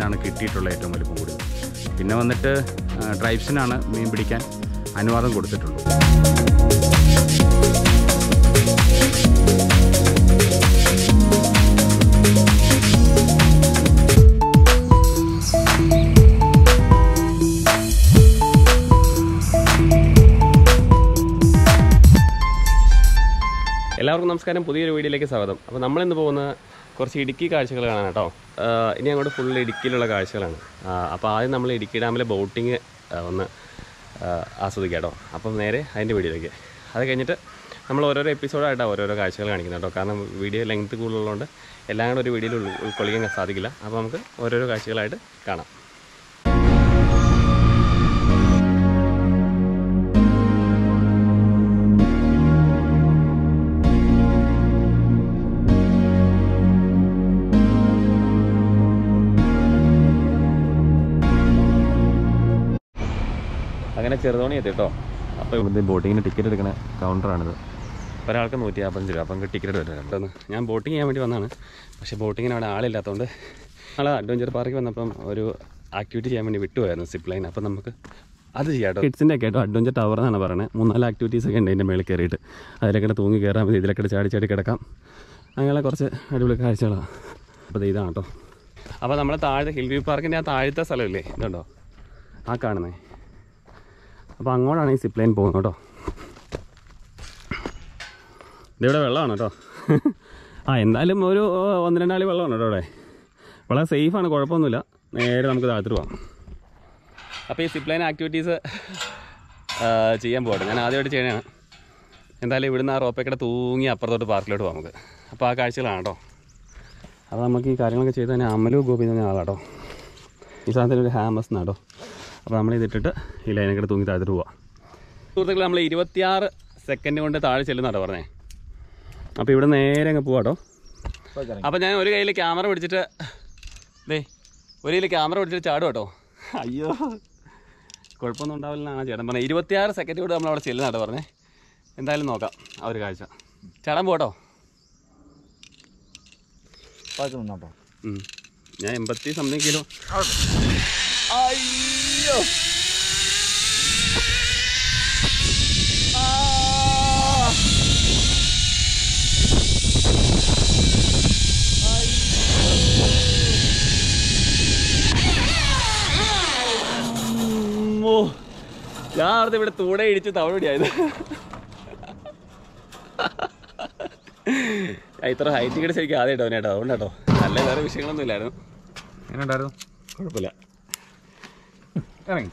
ലെവലിലാണ് കിട്ടിയിട്ടുള്ള ഏറ്റവും വലിപ്പം കൂടുതൽ പിന്നെ വന്നിട്ട് ട്രൈബ്സിനാണ് മീൻ പിടിക്കാൻ അനുവാദം കൊടുത്തിട്ടുള്ളൂ എല്ലാവർക്കും നമസ്കാരം പുതിയൊരു വീഡിയോയിലേക്ക് സ്വാഗതം അപ്പോൾ നമ്മളിന്ന് പോകുന്ന കുറച്ച് ഇടുക്കി കാഴ്ചകൾ കാണാൻ കേട്ടോ ആഹ് ഇനി അങ്ങോട്ട് ഫുൾ ഇടുക്കിയിലുള്ള കാഴ്ചകളാണ് ആഹ് അപ്പോൾ ആദ്യം നമ്മൾ ഇടുക്കി ഡാമിലെ ബോട്ടിങ് ഒന്ന് ആഹ് ആസ്വദിക്കാം കേട്ടോ അപ്പം നേരെ അതിൻ്റെ വീഡിയോയിലേക്ക് അത് കഴിഞ്ഞിട്ട് നമ്മൾ ഓരോരോ എപ്പിസോഡായിട്ടാണ് ഓരോരോ കാഴ്ചകൾ കാണിക്കുന്നത് കേട്ടോ കാരണം വീഡിയോ ലെങ്ത് കൂടുതലുള്ളതുകൊണ്ട് എല്ലാം കൂടെ ഒരു വീഡിയോയിൽ ഉൾ- ഉൾക്കൊള്ളിക്കാൻ സാധിക്കില്ല അപ്പോൾ നമുക്ക് ഓരോരോ കാഴ്ചകളായിട്ട് കാണാം അങ്ങനെ ചെറുതോണി എത്തി കേട്ടോ അപ്പോൾ ഇവിടുത്തെ ബോട്ടിങ്ങിന് ടിക്കറ്റ് എടുക്കുന്ന കൗണ്ടറാണിത് ഒരാൾക്ക് നൂറ്റി നാൽപ്പത്തഞ്ച് രൂപ അപ്പം ടിക്കറ്റ് എടുത്തിട്ടുണ്ട് ഞാൻ ബോട്ടിങ് ചെയ്യാൻ വേണ്ടി വന്നതാണ് പക്ഷേ ബോട്ടിങ്ങിന് അവിടെ ആളില്ലാത്തതുകൊണ്ട് നാളെ അഡ്വഞ്ചർ പാർക്കിൽ വന്നപ്പം ഒരു ആക്ടിവിറ്റി ചെയ്യാൻ വേണ്ടി വിട്ടുപോയായിരുന്നു സിപ്പ് ലൈൻ അപ്പം നമുക്ക് അത് ചെയ്യാം കേട്ടോ കിഡ്സിൻ്റെ ഒക്കെ കേട്ടോ അഡ്വഞ്ചർ ടവർ എന്നാണ് പറയുന്നത് മൂന്നാല് ആക്ടിവിറ്റീസ് ഒക്കെ ഉണ്ട് അതിൻ്റെ മേളിൽ കയറിയിട്ട് അതിലൊക്കെ തൂങ്ങി കയറാൻ മതി ഇതിലൊക്കെ ചാടി ചാടി കിടക്കാം അങ്ങനെ കുറച്ച് അടിപൊളി കാഴ്ചകളാണ് അപ്പോൾ ദേ ഇതാണ് കേട്ടോ അപ്പോൾ നമ്മൾ താഴത്തെ ഹിൽ വ്യൂ പാർക്കിൻ്റെ ആ താഴത്തെ സ്ഥലമില്ലേ ഇതുണ്ടോ ആ കാണുന്നേ അപ്പോൾ അങ്ങോട്ടാണ് ഈ സിപ്പ് ലൈൻ പോകുന്നത് കേട്ടോ ഇതിവിടെ വെള്ളമാണ് കേട്ടോ ആ എന്തായാലും ഒരു ഒന്ന് രണ്ടാളി വെള്ളമാണ് കേട്ടോ ഇവിടെ വളരെ സേഫാണ് കുഴപ്പമൊന്നുമില്ല നേരെ നമുക്ക് താഴത്തോട്ട് പോകാം അപ്പോൾ ഈ സിപ്പ് ലൈൻ ആക്ടിവിറ്റീസ് ചെയ്യാൻ പോകട്ടെ ഞാൻ ആദ്യമായിട്ട് ചെയ്യണതാണ് എന്തായാലും ഇവിടുന്ന് ആ റോപ്പേക്കടെ തൂങ്ങി അപ്പുറത്തോട്ട് പാർക്കിലോട്ട് പോകാം നമുക്ക് അപ്പോൾ ആ കാഴ്ചകളാണ് കേട്ടോ അപ്പോൾ നമുക്ക് ഈ കാര്യങ്ങളൊക്കെ ചെയ്ത് തന്നെ അമലു ഗോപി എന്ന് പറഞ്ഞ ആളാട്ടോ ഈ സാധനത്തിന് ഒരു ഹാമസ് എന്നാട്ടോ അപ്പോൾ നമ്മൾ ഇതിട്ടിട്ട് ഈ ലൈനൊക്കെ തൂങ്ങി താഴത്തോട്ട് പോവാം സുഹൃത്തുക്കൾ നമ്മൾ ഇരുപത്തിയാറ് സെക്കൻഡ് കൊണ്ട് താഴെ ചെല്ലുന്നാട്ടോ പറഞ്ഞേ അപ്പോൾ ഇവിടെ നേരെ അങ്ങ് പോവാട്ടോ അപ്പോൾ ഞാൻ ഒരു കയ്യിൽ ക്യാമറ പിടിച്ചിട്ട് ദേ ഒരു കയ്യിൽ ക്യാമറ പിടിച്ചിട്ട് ചാടും കേട്ടോ അയ്യോ കുഴപ്പമൊന്നും ഉണ്ടാവില്ലെന്നാണ് ചേട്ടൻ പറഞ്ഞത് ഇരുപത്തിയാറ് സെക്കൻഡ് കൊണ്ട് നമ്മൾ അവിടെ ചെല്ലുന്നാട്ടോ പറഞ്ഞേ എന്തായാലും നോക്കാം ആ ഒരു കാഴ്ച ചാടാൻ പോട്ടോ പാക്കുന്നുണ്ടോ ഉം. ഞാൻ എൺപത്തി സംതിങ് കിലോ അയ്യോ ആ. അമ്മോ. ഞാൻ അവിടുത്തെ ഇവിടെ തൂടെ ഇടിച്ച് തവണയായത് ഇത്ര ഹൈറ്റ് കൂടെ ശരിക്കും ആദ്യം കേട്ടോ കേട്ടോ അതുകൊണ്ട് കേട്ടോ നല്ല വേറെ വിഷയങ്ങളൊന്നും ഇല്ലായിരുന്നു എങ്ങനെ ഉണ്ടായിരുന്നു കുഴപ്പമില്ല ഇറങ്ങി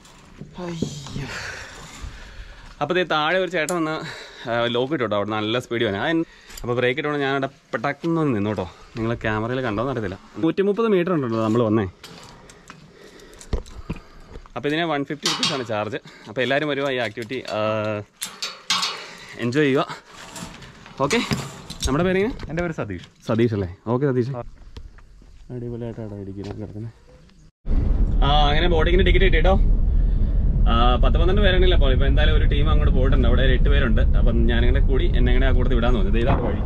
അപ്പോൾ ദേ താഴെ ഒരു ചേട്ടൻ വന്ന് ലോക്ക് ഇട്ടോ അവിടെ നല്ല സ്പീഡ് വേണം ഞാൻ അപ്പോൾ ബ്രേക്ക് ഇട്ടോണ്ട് ഞാൻ അവിടെ പെട്ടന്ന് നിന്നു കേട്ടോ നിങ്ങൾ ക്യാമറയിൽ കണ്ടോന്ന് അറിയത്തില്ല നൂറ്റി മുപ്പത് മീറ്റർ ഉണ്ടല്ലോ നമ്മൾ വന്നേ അപ്പോൾ ഇതിന് വൺ ഫിഫ്റ്റി റുപ്പീസാണ് ചാർജ് അപ്പോൾ എല്ലാവരും വരുക ഈ ആക്ടിവിറ്റി എൻജോയ് ചെയ്യുക ഓക്കെ നമ്മുടെ പേരെങ്ങനെ എൻ്റെ പേര് സതീഷ് സതീഷ് അല്ലേ ഓക്കെ സതീഷ് അടിപൊളിയായിട്ടാണ് ഇടിക്കുന്നത് കിടക്കുന്നത് ആ അങ്ങനെ ബോട്ടിങ്ങിന് ടിക്കറ്റ് കിട്ടിട്ടോ ആ, പത്ത് പന്ത്രണ്ട് പേരുണ്ടല്ലോ അപ്പോൾ ഇപ്പോൾ എന്തായാലും ഒരു ടീം അങ്ങോട്ട് പോയിട്ടുണ്ട് അവിടെ ഒരു എട്ട് പേരുണ്ട് അപ്പം ഞാനിങ്ങനെ കൂടി എന്നെ ഇങ്ങനെ ആ കൂട്ടത്തിൽ വിടാൻ തോന്നുന്നത് ഇതാണ് വഴി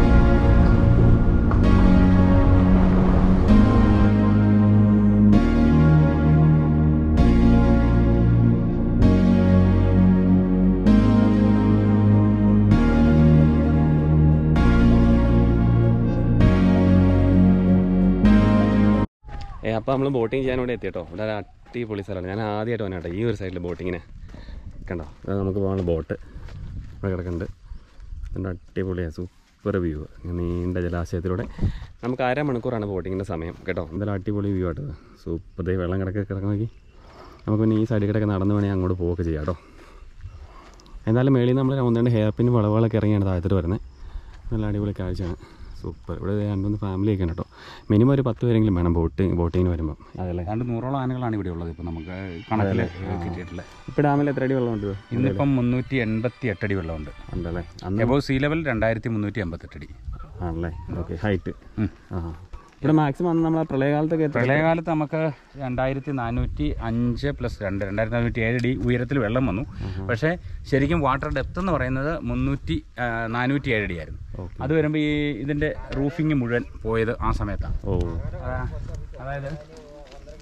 ഏ അപ്പോൾ നമ്മൾ ബോട്ടിങ് ചെയ്യാൻ ഇവിടെ എത്തിയട്ടോ ഇവിടെ ഒരു അടിപൊളി സ്ഥലമാണ് ഞാൻ ആദ്യമായിട്ട് വന്നെ കേട്ടോ ഈ ഒരു സൈഡിൽ ബോട്ടിങ്ങിന് കണ്ടോ അത് നമുക്ക് പോകാനുള്ള ബോട്ട് ഇവിടെ കിടക്കുന്നുണ്ട് അതിൻ്റെ അടിപൊളിയാണ് സൂപ്പർ വ്യൂ നീണ്ട ജലാശയത്തിലൂടെ നമുക്ക് അര മണിക്കൂറാണ് ബോട്ടിങ്ങിൻ്റെ സമയം കേട്ടോ എന്തായാലും അടിപൊളി വ്യൂ ആട്ടോ സൂപ്പർ ദേ വെള്ളം കിടക്കെ കിടക്കാൻ നോക്കി നമുക്ക് പിന്നെ ഈ സൈഡിൽ കിടക്കെ നടന്നു വേണമെങ്കിൽ അങ്ങോട്ട് പോവുകയൊക്കെ ചെയ്യാം കേട്ടോ എന്തായാലും മേളിൽ നിന്ന് നമ്മൾ ഒന്ന് രണ്ട് ഹെയർ പിൻ വളവുകളൊക്കെ ഇറങ്ങിയാണ് താഴത്തോട്ട് വരുന്നത് നല്ല അടിപൊളി കാഴ്ചയാണ് സൂപ്പർ ഇവിടെ രണ്ട് മൂന്ന് ഫാമിലി ഒക്കെ ഉണ്ട് കേട്ടോ മിനിമം ഒരു പത്ത് പേരെങ്കിലും വേണം ബോട്ടിങ് ബോട്ടിങ്ങിന് വരുമ്പോൾ അതല്ലേ ഏതാണ്ട് നൂറോളം ആനകളാണ് ഇവിടെ ഉള്ളത് ഇപ്പോൾ നമുക്ക് കണക്കിൽ കിട്ടിയിട്ടുള്ളത് ഇപ്പോൾ ഡാമിൽ എത്ര അടി വെള്ളമുണ്ട് ഇന്നിപ്പം മുന്നൂറ്റി എൺപത്തി എട്ടടി വെള്ളമുണ്ട് ഉണ്ടല്ലേ അന്ന് എബോവ് സീ ലെവൽ രണ്ടായിരത്തി മുന്നൂറ്റി എൺപത്തെട്ടടി ആണല്ലേ ഓക്കെ ഹൈറ്റ് ഉം. ആ ഇവിടെ മാക്സിമം അന്ന് നമ്മളെ പ്രളയകാലത്തൊക്കെ എത്ര പ്രളയകാലത്ത് നമുക്ക് രണ്ടായിരത്തി നാനൂറ്റി അഞ്ച് പ്ലസ് രണ്ട് രണ്ടായിരത്തി നാനൂറ്റി ഏഴ് അടി ഉയരത്തിൽ വെള്ളം വന്നു പക്ഷേ ശരിക്കും വാട്ടർ ഡെപ്ത് എന്ന് പറയുന്നത് മുന്നൂറ്റി നാനൂറ്റി ഏഴ് അടിയായിരുന്നു ഓക്കെ അത് വരുമ്പോൾ ഈ ഇതിൻ്റെ റൂഫിങ് മുഴുവൻ പോയത് ആ സമയത്താണ് ഓ അതാ- അതായത്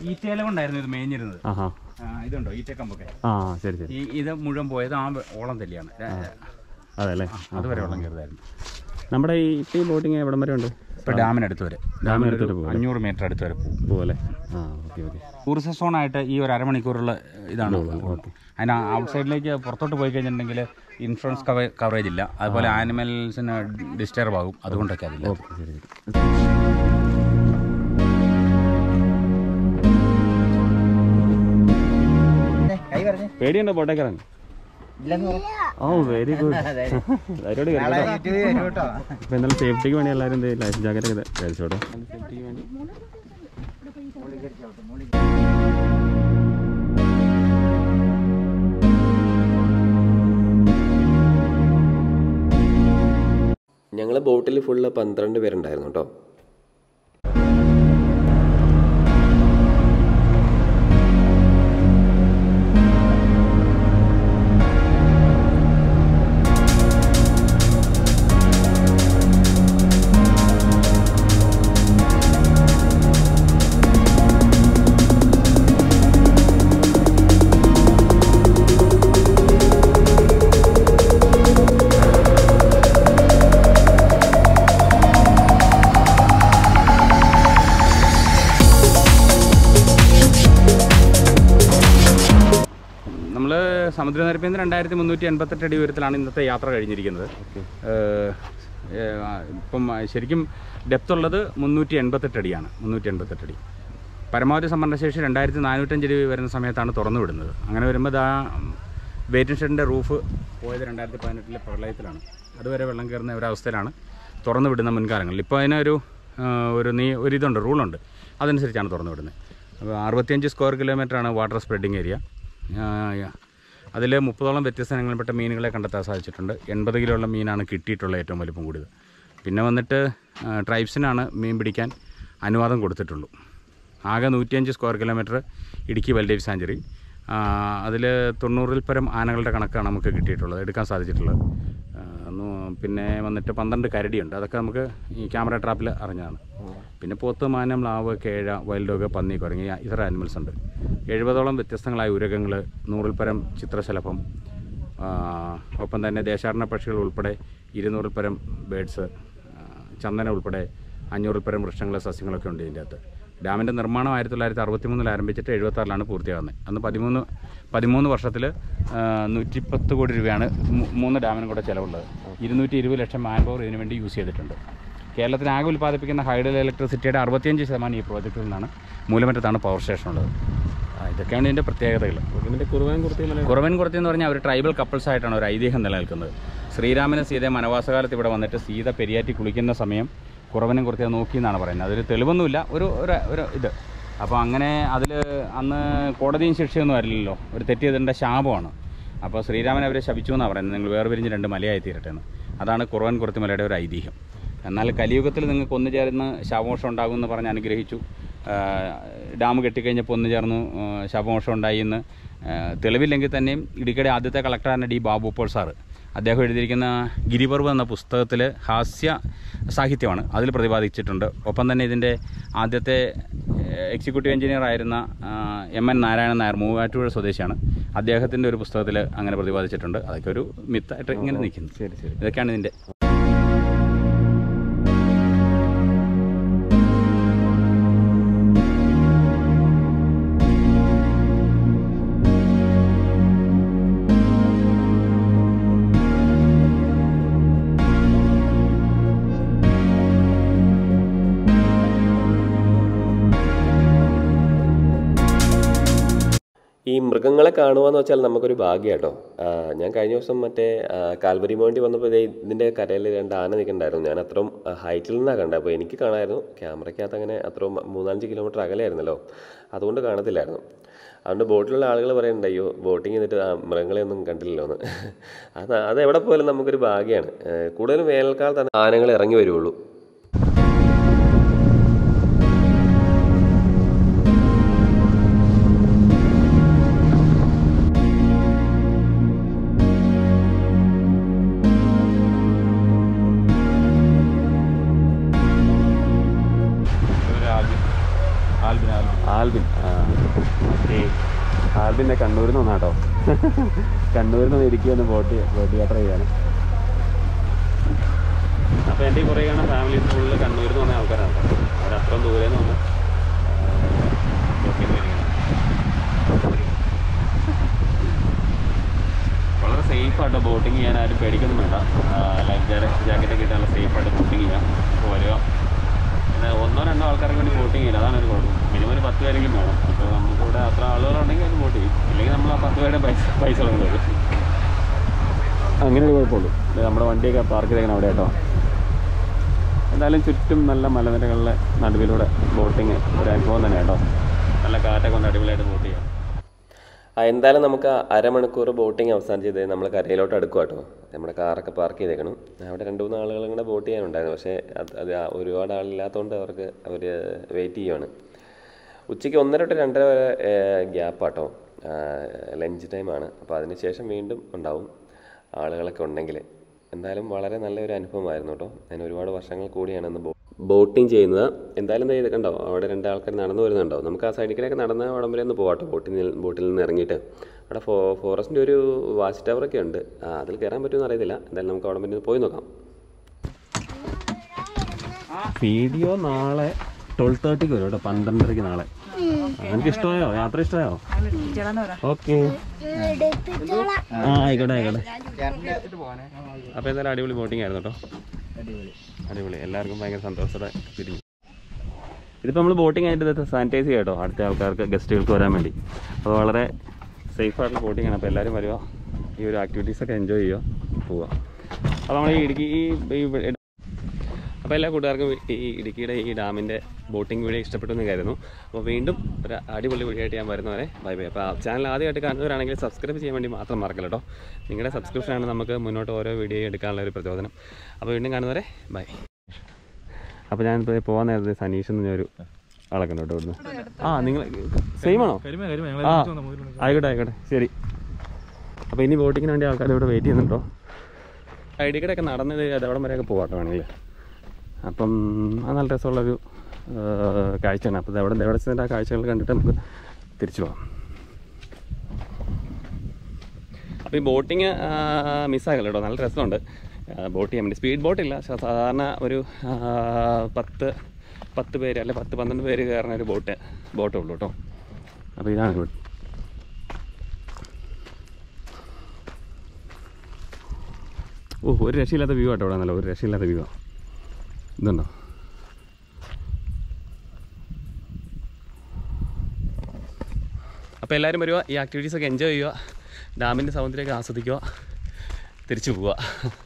ഈറ്റയില കൊണ്ടായിരുന്നു ഇത് മേഞ്ഞിരുന്നത് ആഹാ ആ, ഇതുണ്ടോ ഈറ്റക്കമ്പൊക്കെ ആ ശരി ശരി ഈ ഇത് മുഴുവൻ പോയത് ആ വെ- ഓളം തല്ലിയാണ് അതെ അല്ലേ അതുവരെ വെള്ളം കയറുതായിരുന്നു നമ്മുടെ ഈ ഇപ്പം ഈ ബോട്ടിങ് എവിടം വരെ ഉണ്ട് ഇപ്പൊ ഡാമിനടുത്ത് വരെ ഡാമിനടുത്തോട്ട് പോകും അഞ്ഞൂറ് മീറ്റർ അടുത്ത് വരെ പോകും പോലെ ആ ഓക്കെ ഓക്കെ ടൂറിസം സോണായിട്ട് ഈ ഒരു അരമണിക്കൂറുള്ള ഇതാണ് അതിന് ഔട്ട് സൈഡിലേക്ക് പുറത്തോട്ട് പോയി കഴിഞ്ഞിട്ടുണ്ടെങ്കിൽ ഇൻഷുറൻസ് കവറേജ് ഇല്ല അതുപോലെ ആനിമൽസിന് ഡിസ്റ്റർബ് ആകും അതുകൊണ്ടൊക്കെ അതില്ല ഓക്കെ ശരി ശരി കൈ പറഞ്ഞു പേടിയുണ്ടോ ബോട്ടേക്കറാൻ ഇല്ലെന്ന് ഓ വെരി ഗുഡ് ധൈര്യോട് നാളെ യൂട്യൂബിൽ വരും കേട്ടോ അപ്പോൾ എന്തായാലും സേഫ്റ്റിക്ക് വേണ്ടി എല്ലാവരും എന്ത് ലൈഫ് ജാക്കറ്റ് ഒക്കെ കഴിച്ചോട്ടോ സേഫ്റ്റിക്ക് വേണ്ടി ഞങ്ങൾ ബോട്ടിൽ ഫുള്ള് പന്ത്രണ്ട് പേരുണ്ടായിരുന്നു കേട്ടോ നമ്മൾ സമുദ്രനിരപ്പിൽ നിന്ന് രണ്ടായിരത്തി മുന്നൂറ്റി എൺപത്തെട്ട് അടി ഉയരത്തിലാണ് ഇന്നത്തെ യാത്ര കഴിഞ്ഞിരിക്കുന്നത് ഏഹ്, ഏഹ്, ഇപ്പം ശരിക്കും ഡെപ്ത് ഉള്ളത് മുന്നൂറ്റി എൺപത്തെട്ട് അടിയാണ് മുന്നൂറ്റി എൺപത്തെട്ട് അടി പരമാവധി സംഭരണശേഷി രണ്ടായിരത്തി നാനൂറ്റഞ്ച് അടി വരുന്ന സമയത്താണ് തുറന്നു വിടുന്നത് അങ്ങനെ വരുമ്പോൾ ദാ വെയിറ്റിംഗ് ഷെഡിൻ്റെ റൂഫ് പോയത് രണ്ടായിരത്തി പതിനെട്ടിലെ പ്രളയത്തിലാണ് അതുവരെ വെള്ളം കയറുന്ന ഒരവസ്ഥയിലാണ് തുറന്നു വിടുന്ന മുൻകാലങ്ങളിൽ ഇപ്പോൾ അതിനൊരു ആ, ഒരു നീ ഒരു ഇതുണ്ട് റൂളുണ്ട് അതനുസരിച്ചാണ് തുറന്നു വിടുന്നത് അപ്പോൾ അറുപത്തിയഞ്ച് സ്ക്വയർ കിലോമീറ്ററാണ് വാട്ടർ സ്പ്രെഡിങ് ഏരിയ അതിൽ മുപ്പതോളം വ്യത്യസ്ത ഇനങ്ങളിൽപ്പെട്ട മീനുകളെ കണ്ടെത്താൻ സാധിച്ചിട്ടുണ്ട് എൺപത് കിലോയുള്ള മീനാണ് കിട്ടിയിട്ടുള്ള ഏറ്റവും വലിപ്പം കൂടിയത് പിന്നെ വന്നിട്ട് ആ, ട്രൈബ്സിനാണ് മീൻ പിടിക്കാൻ അനുവാദം കൊടുത്തിട്ടുള്ളൂ ആകെ നൂറ്റിയഞ്ച് square kilometre Idukki wildlife sanctuary അതിൽ തൊണ്ണൂറിൽ പരം ആനകളുടെ കണക്കാണ് നമുക്ക് കിട്ടിയിട്ടുള്ളത് എടുക്കാൻ സാധിച്ചിട്ടുള്ളത് ആ, നൂ- പിന്നെ വന്നിട്ട് പന്ത്രണ്ട് കരടിയുണ്ട് അതൊക്കെ നമുക്ക് ഈ ക്യാമറ ട്രാപ്പിൽ അറിഞ്ഞതാണ് പിന്നെ പോത്ത് മാന മ്ലാവ് കേഴ വൈൽഡ് ഡോഗ് പന്നി കുരങ്ങി ഇതര ആനിമൽസ് ഉണ്ട് എഴുപതോളം വ്യത്യസ്തങ്ങളായ ഉരകങ്ങൾ നൂറിൽ പരം ചിത്രശലഭം ആ, ഒപ്പം തന്നെ ദേശാടന പക്ഷികൾ ഉൾപ്പെടെ ഇരുന്നൂറിൽ പരം ബേഡ്സ് ചന്ദന ഉൾപ്പെടെ അഞ്ഞൂറിൽ പരം വൃക്ഷങ്ങൾ സസ്യങ്ങളൊക്കെ ഉണ്ട് ഇതിൻ്റെ അകത്ത് ഡാമിൻ്റെ നിർമ്മാണം ആയിരത്തി തൊള്ളായിരത്തി അറുപത്തി മൂന്നിൽ ആരംഭിച്ചിട്ട് എഴുപത്താറിലാണ് പൂർത്തിയാകുന്നത് അന്ന് പതിമൂന്ന് പതിമൂന്ന് വർഷത്തിൽ നൂറ്റിപ്പത്ത് കോടി രൂപയാണ് മൂ- മൂന്ന് ഡാമിനും കൂടെ ചിലവുള്ളത് ഇരുന്നൂറ്റി ഇരുപത് ലക്ഷം മാൻ പവർ ഇതിനു വേണ്ടി യൂസ് ചെയ്തിട്ടുണ്ട് കേരളത്തിൽ ആകെ ഉൽപ്പാദിപ്പിക്കുന്ന ഹൈഡൽ ഇലക്ട്രിസിറ്റിയുടെ അറുപത്തിയഞ്ച് ശതമാനം ഈ പ്രോജക്റ്റിൽ നിന്നാണ് മൂലമറ്റത്താണ് പവർ സ്റ്റേഷൻ ഉള്ളത് ആ, ഇതൊക്കെയാണ് ഇതിൻ്റെ പ്രത്യേകതകൾ ഇതിൻ്റെ കുറുവാൻ കുർത്തി മല കുറവൻ കുറത്തി എന്ന് പറഞ്ഞാൽ അവർ ട്രൈബൽ കപ്പിൾസ് ആയിട്ടാണ് ഒരു ഐതിഹ്യം നിലനിൽക്കുന്നത് ശ്രീരാമനും സീതയും വനവാസകാലത്ത് ഇവിടെ വന്നിട്ട് സീത പെരിയാറ്റി കുളിക്കുന്ന സമയം കുറവനും കുറത്തി നോക്കി എന്നാണ് പറയുന്നത് അതൊരു തെളിവൊന്നുമില്ല ഒരു ഒരു ഒരു ഇത് അപ്പോൾ അങ്ങനെ അതിൽ അന്ന് കോടതിയും ശിക്ഷയൊന്നും അല്ലല്ലോ ഒരു തെറ്റ് ചെയ്തതിൻ്റെ ശാപമാണ് അപ്പോൾ ശ്രീരാമൻ അവരെ ശപിച്ചു എന്നാണ് പറയുന്നത് നിങ്ങൾ വേർപിരിഞ്ഞ് രണ്ട് മലയായി തീരട്ടെ എന്ന് അതാണ് കുറവൻ കുറത്തി മലയുടെ ഒരു ഐതിഹ്യം എന്നാൽ കലിയുഗത്തിൽ നിങ്ങൾക്ക് ഒന്നു ചേർന്ന് ശവമോഷം ഉണ്ടാകും എന്ന് പറഞ്ഞ് അനുഗ്രഹിച്ചു ആ, ഡാം കെട്ടിക്കഴിഞ്ഞപ്പോൾ ഒന്ന് ചേർന്നു ആ, ശവമോഷം ഉണ്ടായി എന്ന് ആ, തെളിവില്ലെങ്കിൽ തന്നെയും ഇടുക്കിയുടെ ആദ്യത്തെ കളക്ടറാണ് ഡി ബാബു പോൾ സാറ് അദ്ദേഹം എഴുതിയിരിക്കുന്ന ഗിരിപർവ് എന്ന പുസ്തകത്തിൽ ഹാസ്യ സാഹിത്യമാണ് അതിൽ പ്രതിപാദിച്ചിട്ടുണ്ട് ഒപ്പം തന്നെ ഇതിൻ്റെ ആദ്യത്തെ എക്സിക്യൂട്ടീവ് എഞ്ചിനീയർ ആയിരുന്ന ആ, എം എൻ നാരായണൻ നായർ മൂവാറ്റുപുഴ സ്വദേശിയാണ് അദ്ദേഹത്തിൻ്റെ ഒരു പുസ്തകത്തിൽ അങ്ങനെ പ്രതിപാദിച്ചിട്ടുണ്ട് അതൊക്കെ ഒരു മിത്തായിട്ട് ഇങ്ങനെ നിൽക്കുന്നു ശരി ശരി ഇതൊക്കെയാണ് ഇതിൻ്റെ ഈ മൃഗങ്ങളെ കാണുക എന്ന് വെച്ചാൽ നമുക്കൊരു ഭാഗ്യം കേട്ടോ ഞാൻ കഴിഞ്ഞ ദിവസം മറ്റേ ആ, കാൽവരി മോണ്ടി വന്നപ്പോൾ ദേ ഇതിൻ്റെ കരയിൽ രണ്ട് ആന നിൽക്കണ്ടായിരുന്നു ഞാൻ അത്രയും ഹൈറ്റിൽ നിന്നാണ് കണ്ടത് അപ്പോൾ എനിക്ക് കാണാമായിരുന്നു ക്യാമറയ്ക്കകത്ത് അങ്ങനെ അത്രയും മൂന്നാലഞ്ച് കിലോമീറ്റർ അകലെയായിരുന്നല്ലോ അതുകൊണ്ട് കാണത്തില്ലായിരുന്നു അതുകൊണ്ട് ബോട്ടിലുള്ള ആളുകൾ പറയുന്നുണ്ട് അയ്യോ ബോട്ടിങ് ചെയ്തിട്ട് ആ മൃഗങ്ങളെ ഒന്നും കണ്ടില്ലല്ലോ എന്ന് അത് അത് എവിടെ പോയാലും നമുക്കൊരു ഭാഗ്യമാണ് ഏഹ് കൂടുതലും വേനൽക്കാലത്താണ് ആനകൾ ഇറങ്ങി വരുള്ളൂ ആൽബിൻ ആൽബിൻ ആൽബിൻ ആ ഓക്കെ ആൽബിൻ്റെ കണ്ണൂരിൽ നിന്ന് വന്നാട്ടോ കണ്ണൂരിൽ നിന്ന് ഇടുക്കി ഒന്ന് ബോട്ട് ബോട്ട് യാത്ര ചെയ്യാൻ അപ്പോൾ എൻ്റെ ഈ കുറേ കാണാൻ ഫാമിലി ഫുള്ള് കണ്ണൂരിൽ നിന്ന് വന്ന ആൾക്കാരാണ് കേട്ടോ. അവർ അത്രയും ദൂരെ നിന്ന് വന്ന് ബോട്ടിൽ വരികയാണ് വളരെ സേഫ് ആട്ടോ ബോട്ടിങ് ചെയ്യാൻ ആരും പേടിക്കൊന്നും വേണ്ട ലൈഫ് ജാക്കറ്റ് ഒക്കെ നല്ല സേഫ് ആയിട്ട് ബോട്ടിങ് ചെയ്യാം അപ്പോൾ വരിക പിന്നെ ഒന്നോ രണ്ടോ ആൾക്കാർക്ക് വേണ്ടി ബോട്ടിങ് ചെയ്യില്ല അതാണ് ഒരു കുഴപ്പം മിനിമം ഒരു പത്ത് പേരെങ്കിലും വേണം അപ്പോൾ നമുക്ക് ഇവിടെ അത്ര ആളുകളുണ്ടെങ്കിൽ അത് ബോട്ട് ചെയ്യും ഇല്ലെങ്കിൽ നമ്മൾ ആ പത്ത് പേരുടെ പൈസ പൈസ കളഞ്ഞു അങ്ങനെ ഒരു കുഴപ്പമുള്ളൂ ദേ നമ്മുടെ വണ്ടിയൊക്കെ പാർക്ക് ചെയ്തേക്കണം അവിടെ കേട്ടോ എന്തായാലും ചുറ്റും നല്ല മലനിരകളിലെ നടുവിലൂടെ ബോട്ടിങ് ഒരു അനുഭവം തന്നെ കേട്ടോ നല്ല കാറ്റൊക്കെ കൊണ്ട് അടിപൊളിയായിട്ട് ബോട്ട് ചെയ്യാം ആ എന്തായാലും നമുക്ക് ആ അരമണിക്കൂർ ബോട്ടിങ് അവസാനിച്ചത് നമ്മൾ കരയിലോട്ട് അടുക്കുക കേട്ടോ നമ്മുടെ കാറൊക്കെ പാർക്ക് ചെയ്തേക്കണം അവിടെ രണ്ട് മൂന്ന് ആളുകളും കൂടെ ബോട്ട് ചെയ്യാനുണ്ടായിരുന്നു പക്ഷേ അത് അത് ആ ഒരുപാട് ആളില്ലാത്തതുകൊണ്ട് അവർക്ക് അവർ വെയിറ്റ് ചെയ്യുവാണ് ഉച്ചയ്ക്ക് ഒന്നര തൊട്ട് രണ്ടര വരെ ഗ്യാപ്പ് കേട്ടോ ലഞ്ച് ടൈമാണ് അപ്പോൾ അതിന് ശേഷം വീണ്ടും ഉണ്ടാവും ആളുകളൊക്കെ ഉണ്ടെങ്കിൽ എന്തായാലും വളരെ നല്ലൊരു അനുഭവമായിരുന്നു കേട്ടോ ഞാൻ ഒരുപാട് വർഷങ്ങൾ കൂടിയാണ് അന്ന് ബോട്ടിങ് ചെയ്യുന്നത് എന്തായാലും ദേ ഇത് കണ്ടോ അവിടെ രണ്ട് ആൾക്കാർ നടന്നു വരുന്നുണ്ടോ നമുക്ക് ആ സൈഡിൽ കൂടെയൊക്കെ നടന്ന് അവിടം വരെ ഒന്ന് പോകാട്ടോ ബോട്ടിൽ നിന്ന് ബോട്ടിൽ നിന്ന് ഇറങ്ങിയിട്ട് അവിടെ ഫോ ഫോറസ്റ്റിൻ്റെ ഒരു വാച്ച് ടവറൊക്കെ ഉണ്ട് ആ അതിൽ കയറാൻ പറ്റുമെന്ന് അറിയത്തില്ല എന്തായാലും നമുക്ക് അവിടെ വരെ ഒന്ന് പോയി നോക്കാം വീഡിയോ നാളെ ട്വൽവ് തേർട്ടിക്ക് വരും കേട്ടോ പന്ത്രണ്ടരയ്ക്ക് നാളെ എനിക്ക് ഇഷ്ടമായോ യാത്ര ഇഷ്ടമായോ ഓക്കെ ആ ആയിക്കോട്ടെ ആയിക്കോട്ടെ അപ്പോൾ എന്തായാലും അടിപൊളി ബോട്ടിംഗ് ആയിരുന്നു കേട്ടോ അടിപൊളി എല്ലാവർക്കും ഭയങ്കര സന്തോഷത്തോടെ പിരിഞ്ഞു ഇതിപ്പോൾ നമ്മൾ ബോട്ടിംഗ് ആയിട്ട് ഇത് സാനിറ്റൈസ് ചെയ്യാം കേട്ടോ അടുത്ത ആൾക്കാർക്ക് ഗസ്റ്റുകൾക്ക് വരാൻ വേണ്ടി അപ്പോൾ വളരെ സേഫ് ആയിട്ടുള്ള ബോട്ടിംഗ് ആണ് അപ്പോൾ എല്ലാവരും വരിക ഈ ഒരു ആക്ടിവിറ്റീസൊക്കെ എൻജോയ് ചെയ്യുക പോവുക അപ്പോൾ നമ്മൾ ഈ ഇടുക്കി ഈ ഈ അപ്പോൾ എല്ലാ കൂട്ടുകാർക്കും ഈ ഇടുക്കിയുടെ ഈ ഡാമിൻ്റെ ബോട്ടിംഗ് വീഡിയോ ഇഷ്ടപ്പെട്ടു എന്ന് കരുതുന്നു അപ്പോൾ വീണ്ടും ഒരു അടിപൊളി വീഡിയോ ആയിട്ട് ഞാൻ വരുന്നവരെ ബൈ ബൈ അപ്പോൾ ആ ചാനൽ ആദ്യമായിട്ട് കാണുന്നവരാണെങ്കിൽ സബ്സ്ക്രൈബ് ചെയ്യാൻ വേണ്ടി മാത്രം മറക്കല്ല കേട്ടോ നിങ്ങളുടെ സബ്സ്ക്രിപ്ഷനാണ് നമുക്ക് മുന്നോട്ട് ഓരോ വീഡിയോ എടുക്കാനുള്ള ഒരു പ്രചോദനം അപ്പോൾ വീണ്ടും കാണുന്നവരെ ബൈ അപ്പോൾ ഞാനിപ്പോൾ പോകാൻ നേരത്തെ സനീഷ് എന്ന് ഒരു ആളൊക്കെ ഉണ്ട് കേട്ടോ ഇവിടുന്ന് ആ നിങ്ങൾ സെയിം ആണോ ആ ആയിക്കോട്ടെ ആയിക്കോട്ടെ ശരി അപ്പോൾ ഇനി ബോട്ടിങ്ങിന് വേണ്ടി ആൾക്കാർ ഇവിടെ വെയിറ്റ് ചെയ്യുന്നുണ്ടോ ഐഡി ഒക്കെ നടന്നത് അതവിടം വരെയൊക്കെ പോകാട്ടോ വേണമെങ്കിൽ അപ്പം അത് നല്ല രസമുള്ളൊരു ആ, കാഴ്ചയാണ് അപ്പോൾ എവിടെ എവിടെ ചെന്നിട്ട് ആ കാഴ്ചകൾ കണ്ടിട്ട് നമുക്ക് തിരിച്ചു പോകാം അപ്പോൾ ഈ ബോട്ടിങ് മിസ്സാകല്ലോ കേട്ടോ നല്ല രസമുണ്ട് ബോട്ട് ചെയ്യാൻ വേണ്ടി സ്പീഡ് ബോട്ടില്ല പക്ഷേ സാധാരണ ഒരു ആ, പത്ത് പത്ത് പേര് അല്ലെ പത്ത് പന്ത്രണ്ട് പേര് കയറുന്ന ഒരു ബോട്ട് ബോട്ടേ ഉള്ളൂ കേട്ടോ അപ്പോൾ ഇതാണ് ഇവിടെ ഓ ഒരു രക്ഷയില്ലാത്ത വ്യൂ ആട്ടോ ഇവിടെ നല്ല ഒരു രക്ഷയില്ലാത്ത വ്യൂ ആണ് ഇതുണ്ടോ അപ്പോൾ എല്ലാവരും വരിക ഈ ആക്ടിവിറ്റീസൊക്കെ എൻജോയ് ചെയ്യുക ഡാമിൻ്റെ സൗന്ദര്യമൊക്കെ ആസ്വദിക്കുക തിരിച്ചു പോവുക